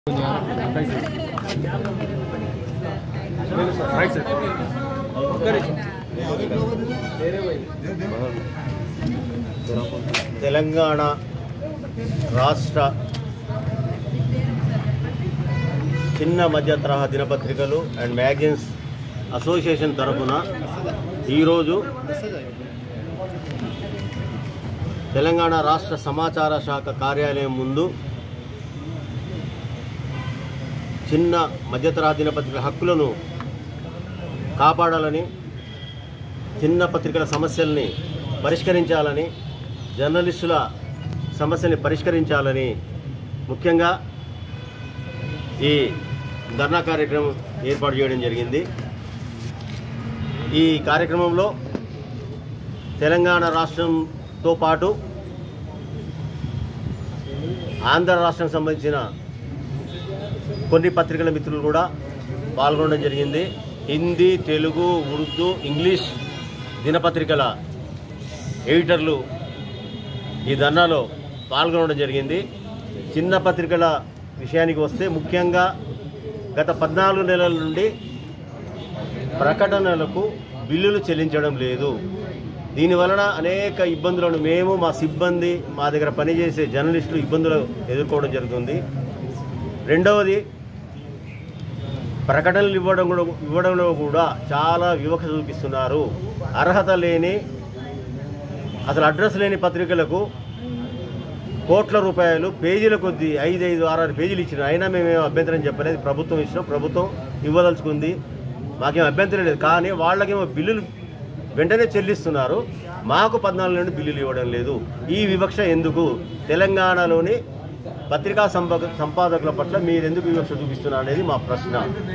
right sir ఒక్క నిమిషం తెలంగాణ రాష్ట్ర చిన్న మధ్య తరహా దినపత్రికలు అండ్ మ్యాగజైన్స్ అసోసియేషన్ తరఫున ఈరోజు తెలంగాణ రాష్ట్ర సమాచార శాఖ కార్యాలయం ముందు చిన్న మధ్యతరహా దినపత్రికల హక్కులను కాపాడాలని చిన్న పత్రికల సమస్యల్ని పరిష్కరించాలని జర్నలిస్టుల సమస్యల్ని పరిష్కరించాలని ముఖ్యంగా ఈ ధర్నా కార్యక్రమం ఏర్పాటు చేయడం జరిగింది ఈ కార్యక్రమంలో తెలంగాణ రాష్ట్రంతో పాటు ఆంధ్ర రాష్ట్రం సంబంధించిన కొన్ని పత్రికల మిత్రులు కూడా పాల్గొనడం జరిగింది హిందీ తెలుగు ఉర్దూ ఇంగ్లీష్ దినపత్రికల ఎడిటర్లు ఈ ధర్నాలో పాల్గొనడం జరిగింది చిన్న పత్రికల విషయానికి వస్తే ముఖ్యంగా గత పద్నాలుగు నెలల నుండి ప్రకటనలకు బిల్లులు చెల్లించడం లేదు దీనివలన అనేక ఇబ్బందులను మేము మా సిబ్బంది మా దగ్గర పనిచేసే జర్నలిస్టులు ఇబ్బందులు ఎదుర్కోవడం జరుగుతుంది రెండవది ప్రకటనలు ఇవ్వడం కూడా ఇవ్వడంలో కూడా చాలా వివక్ష చూపిస్తున్నారు అర్హత లేని అసలు అడ్రస్ లేని పత్రికలకు కోట్ల రూపాయలు పేజీల కొద్దీ ఐదు ఐదు ఆరు ఆరు పేజీలు ఇచ్చిన అయినా మేమేం అభ్యంతరం చెప్పలేదు ప్రభుత్వం ఇచ్చినాం ప్రభుత్వం ఇవ్వదలుచుకుంది మాకేం అభ్యంతరం లేదు కానీ వాళ్ళకేమో బిల్లులు వెంటనే చెల్లిస్తున్నారు మాకు పద్నాలుగు నుండి బిల్లులు ఇవ్వడం లేదు ఈ వివక్ష ఎందుకు తెలంగాణలోని పత్రికా సంపా సంపాదకుల పట్ల మీరు ఎందుకు వివక్ష చూపిస్తున్నారు అనేది మా ప్రశ్న